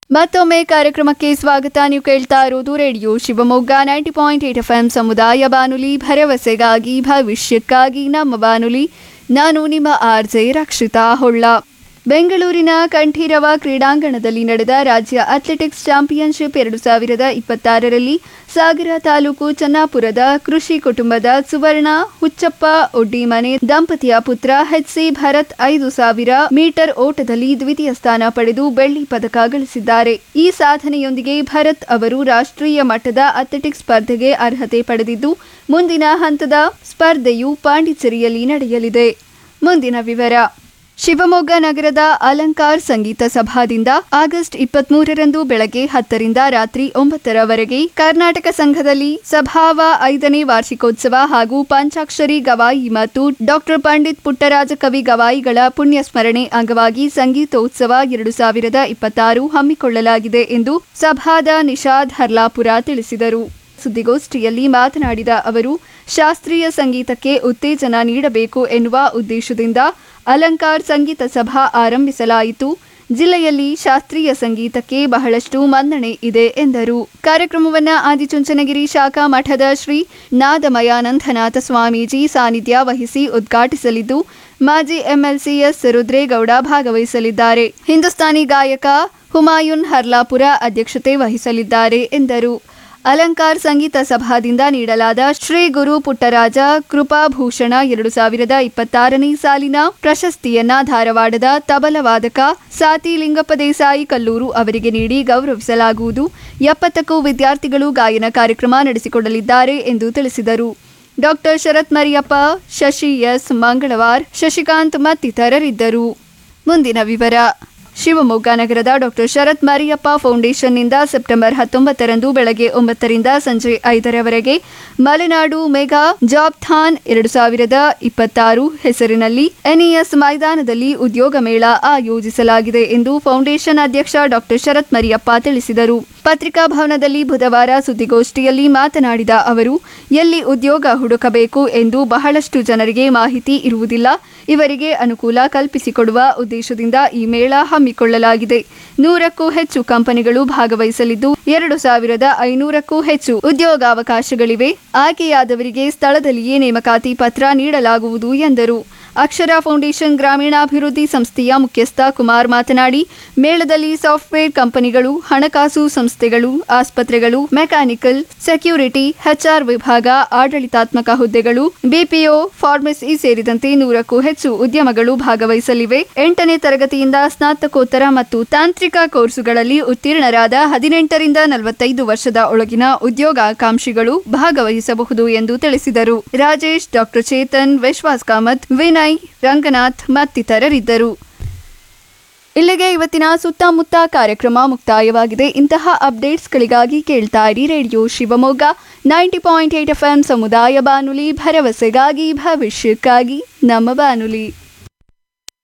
ಮತ್ತೊಮ್ಮೆ ಕಾರ್ಯಕ್ರಮಕ್ಕೆ ಸ್ವಾಗತ ನೀವು ಕೇಳ್ತಾ ಇರೋದು radio Shivamogga ninety point eight F M ಸಮುದಾಯ ಬಾನುಲಿ ಭರವಸೆಗಾಗಿ ಭವಿಷ್ಯಕ್ಕಾಗಿ ನಮ್ಮ ಬಾನುಲಿ ನಾನು ನಿಮ್ಮ ಆರ್ ಜೆ ರಕ್ಷಿತಾ ಹೊಳ್ಳ ಬೆಂಗಳೂರಿನ ಕಂಠೀರವ ಕ್ರೀಡಾಂಗಣದಲ್ಲಿ ನಡೆದ ರಾಜ್ಯ ಅಥ್ಲೆಟಿಕ್ಸ್ ಚಾಂಪಿಯನ್ಶಿಪ್ ಎರಡು ಸಾವಿರದ ಇಪ್ಪತ್ತಾರರಲ್ಲಿ ಸಾಗರ ತಾಲೂಕು ಚನ್ನಾಪುರದ ಕೃಷಿ ಕುಟುಂಬದ ಸುವರ್ಣ ಹುಚ್ಚಪ್ಪ ಒಡ್ಡಿಮನೆ ದಂಪತಿಯ ಪುತ್ರ ಎಚ್ಸಿ ಭರತ್ ಐದು ಸಾವಿರ ಮೀಟರ್ ಓಟದಲ್ಲಿ ದ್ವಿತೀಯ ಸ್ಥಾನ ಪಡೆದು ಬೆಳ್ಳಿ ಪದಕ ಗಳಿಸಿದ್ದಾರೆ ಈ ಸಾಧನೆಯೊಂದಿಗೆ ಭರತ್ ಅವರು ರಾಷ್ಟ್ರೀಯ ಮಟ್ಟದ ಅಥ್ಲೆಟಿಕ್ಸ್ ಸ್ಪರ್ಧೆಗೆ ಅರ್ಹತೆ ಪಡೆದಿದ್ದು ಮುಂದಿನ ಹಂತದ ಸ್ಪರ್ಧೆಯು ಪಾಂಡಿಚೇರಿಯಲ್ಲಿ ನಡೆಯಲಿದೆ ಮುಂದಿನ ವಿವರ ಶಿವಮೊಗ್ಗ ನಗರದ ಅಲಂಕಾರ್ ಸಂಗೀತ ಸಭಾದಿಂದ ಆಗಸ್ಟ್ ಇಪ್ಪತ್ಮೂರರಂದು ಬೆಳಗ್ಗೆ ಹತ್ತರಿಂದ ರಾತ್ರಿ ಒಂಬತ್ತರವರೆಗೆ ಕರ್ನಾಟಕ ಸಂಘದಲ್ಲಿ ಸಭಾವ ಐದನೇ ವಾರ್ಷಿಕೋತ್ಸವ ಹಾಗೂ ಪಂಚಾಕ್ಷರಿ ಗವಾಯಿ ಮತ್ತು ಡಾಕ್ಟರ್ ಪಂಡಿತ್ ಪುಟ್ಟರಾಜ ಕವಿ ಗವಾಯಿಗಳ ಪುಣ್ಯ ಸ್ಮರಣೆ ಅಂಗವಾಗಿ ಸಂಗೀತೋತ್ಸವ ಎರಡು ಸಾವಿರದ ಇಪ್ಪತ್ತಾರು ಹಮ್ಮಿಕೊಳ್ಳಲಾಗಿದೆ ಎಂದು ಸಭಾದ ನಿಷಾದ್ ಹರ್ಲಾಪುರ ತಿಳಿಸಿದರು ಸುದ್ದಿಗೋಷ್ಠಿಯಲ್ಲಿ ಮಾತನಾಡಿದ ಅವರು ಶಾಸ್ತ್ರೀಯ ಸಂಗೀತಕ್ಕೆ ಉತ್ತೇಜನ ನೀಡಬೇಕು ಎನ್ನುವ ಉದ್ದೇಶದಿಂದ ಅಲಂಕಾರ್ ಸಂಗೀತ ಸಭಾ ಆರಂಭಿಸಲಾಯಿತು ಜಿಲ್ಲೆಯಲ್ಲಿ ಶಾಸ್ತ್ರೀಯ ಸಂಗೀತಕ್ಕೆ ಬಹಳಷ್ಟು ಮನ್ನಣೆ ಇದೆ ಎಂದರು ಕಾರ್ಯಕ್ರಮವನ್ನು ಆದಿಚುಂಚನಗಿರಿ ಶಾಖಾ ಮಠದ ಶ್ರೀ ನಾದಮಯಾನಂದನಾಥ ಸ್ವಾಮೀಜಿ ಸಾನ್ನಿಧ್ಯ ವಹಿಸಿ ಉದ್ಘಾಟಿಸಲಿದ್ದು ಮಾಜಿ ಎಂಎಲ್ಸಿಎಸ್ ರುದ್ರೇಗೌಡ ಭಾಗವಹಿಸಲಿದ್ದಾರೆ ಹಿಂದೂಸ್ತಾನಿ ಗಾಯಕ ಹುಮಾಯುನ್ ಹರ್ಲಾಪುರ ಅಧ್ಯಕ್ಷತೆ ವಹಿಸಲಿದ್ದಾರೆ ಎಂದರು ಅಲಂಕಾರ್ ಸಂಗೀತ ಸಭಾದಿಂದ ನೀಡಲಾದ ಶ್ರೀ ಗುರು ಪುಟ್ಟರಾಜ ಕೃಪಾಭೂಷಣ ಎರಡು ಸಾವಿರದ ಇಪ್ಪತ್ತಾರನೇ ಸಾಲಿನ ಪ್ರಶಸ್ತಿಯನ್ನ ಧಾರವಾಡದ ತಬಲವಾದಕ ಸಾತಿ ಲಿಂಗಪ್ಪ ದೇಸಾಯಿ ಕಲ್ಲೂರು ಅವರಿಗೆ ನೀಡಿ ಗೌರವಿಸಲಾಗುವುದು ಎಪ್ಪತ್ತಕ್ಕೂ ವಿದ್ಯಾರ್ಥಿಗಳು ಗಾಯನ ಕಾರ್ಯಕ್ರಮ ನಡೆಸಿಕೊಡಲಿದ್ದಾರೆ ಎಂದು ತಿಳಿಸಿದರು ಡಾಕ್ಟರ್ ಶರತ್ ಮರಿಯಪ್ಪ ಶಶಿ ಎಸ್ ಮಂಗಳವಾರ್ ಶಶಿಕಾಂತ್ ಮತ್ತಿತರರಿದ್ದರು ಮುಂದಿನ ವಿವರ ಶಿವಮೊಗ್ಗ ನಗರದ ಡಾಕ್ಟರ್ ಶರತ್ ಮರಿಯಪ್ಪ ಫೌಂಡೇಶನ್ನಿಂದ ಸೆಪ್ಟೆಂಬರ್ ಹತ್ತೊಂಬತ್ತರಂದು ಬೆಳಗ್ಗೆ ಒಂಬತ್ತರಿಂದ ಸಂಜೆ ಐದರವರೆಗೆ ಮಲೆನಾಡು ಮೆಗಾ ಜಾಬ್ ಥಾನ್ ಎರಡು ಸಾವಿರದ ಇಪ್ಪತ್ತಾರು ಹೆಸರಿನಲ್ಲಿ ಎನ್ಇಎಸ್ ಮೈದಾನದಲ್ಲಿ ಉದ್ಯೋಗ ಮೇಳ ಆಯೋಜಿಸಲಾಗಿದೆ ಎಂದು ಫೌಂಡೇಶನ್ ಅಧ್ಯಕ್ಷ ಡಾಕ್ಟರ್ ಶರತ್ ಮರಿಯಪ್ಪ ತಿಳಿಸಿದರು ಪತ್ರಿಕಾ ಭವನದಲ್ಲಿ ಬುಧವಾರ ಸುದ್ದಿಗೋಷ್ಠಿಯಲ್ಲಿ ಮಾತನಾಡಿದ ಅವರು ಎಲ್ಲಿ ಉದ್ಯೋಗ ಹುಡುಕಬೇಕು ಎಂದು ಬಹಳಷ್ಟು ಜನರಿಗೆ ಮಾಹಿತಿ ಇರುವುದಿಲ್ಲ ಇವರಿಗೆ ಅನುಕೂಲ ಕಲ್ಪಿಸಿಕೊಡುವ ಉದ್ದೇಶದಿಂದ ಈ ಮೇಳ ಹಮ್ಮಿಕೊಳ್ಳಲಾಗಿದೆ ನೂರಕ್ಕೂ ಹೆಚ್ಚು ಕಂಪನಿಗಳು ಭಾಗವಹಿಸಲಿದ್ದು ಎರಡು ಸಾವಿರದ ಐನೂರಕ್ಕೂ ಹೆಚ್ಚು ಉದ್ಯೋಗಾವಕಾಶಗಳಿವೆ ಆಯ್ಕೆಯಾದವರಿಗೆ ಸ್ಥಳದಲ್ಲಿಯೇ ನೇಮಕಾತಿ ಪತ್ರ ನೀಡಲಾಗುವುದು ಎಂದರು ಅಕ್ಷರ ಫೌಂಡೇಶನ್ ಗ್ರಾಮೀಣಾಭಿವೃದ್ಧಿ ಸಂಸ್ಥೆಯ ಮುಖ್ಯಸ್ಥ ಕುಮಾರ್ ಮಾತನಾಡಿ ಮೇಳದಲ್ಲಿ ಸಾಫ್ಟ್ವೇರ್ ಕಂಪನಿಗಳು ಹಣಕಾಸು ಸಂಸ್ಥೆಗಳು ಆಸ್ಪತ್ರೆಗಳು ಮೆಕ್ಯಾನಿಕಲ್ ಸೆಕ್ಯೂರಿಟಿ ಎಚ್ಆರ್ ವಿಭಾಗ ಆಡಳಿತಾತ್ಮಕ ಹುದ್ದೆಗಳು ಬಿಪಿಒ ಫಾರ್ಮಸಿ ಸೇರಿದಂತೆ ನೂರಕ್ಕೂ ಹೆಚ್ಚು ಉದ್ಯಮಗಳು ಭಾಗವಹಿಸಲಿವೆ ಎಂಟನೇ ತರಗತಿಯಿಂದ ಸ್ನಾತಕೋತ್ತರ ಮತ್ತು ತಾಂತ್ರಿಕ ಕೋರ್ಸುಗಳಲ್ಲಿ ಉತ್ತೀರ್ಣರಾದ ಹದಿನೆಂಟರಿಂದ ನಲವತ್ತೈದು ವರ್ಷದ ಒಳಗಿನ ಉದ್ಯೋಗಾಕಾಂಕ್ಷಿಗಳು ಭಾಗವಹಿಸಬಹುದು ಎಂದು ತಿಳಿಸಿದರು ರಾಜೇಶ್ ಡಾಕ್ಟರ್ ಚೇತನ್ ವಿಶ್ವಾಸ್ ಕಾಮತ್ ವಿನಯ್ ರಂಗನಾಥ್ ಮತ್ತಿತರರಿದ್ದರು ಇಲ್ಲಿಗೆ ಇವತ್ತಿನ ಸುತ್ತಮುತ್ತ ಕಾರ್ಯಕ್ರಮ ಮುಕ್ತಾಯವಾಗಿದೆ ಇಂತಹ ಅಪ್ಡೇಟ್ಸ್ಗಳಿಗಾಗಿ ಕೇಳ್ತಾ ಇರಿ radio Shivamogga ninety point eight F M ಸಮುದಾಯ ಬಾನುಲಿ ಭರವಸೆಗಾಗಿ ಭವಿಷ್ಯಕ್ಕಾಗಿ ನಮ್ಮ ಬಾನುಲಿ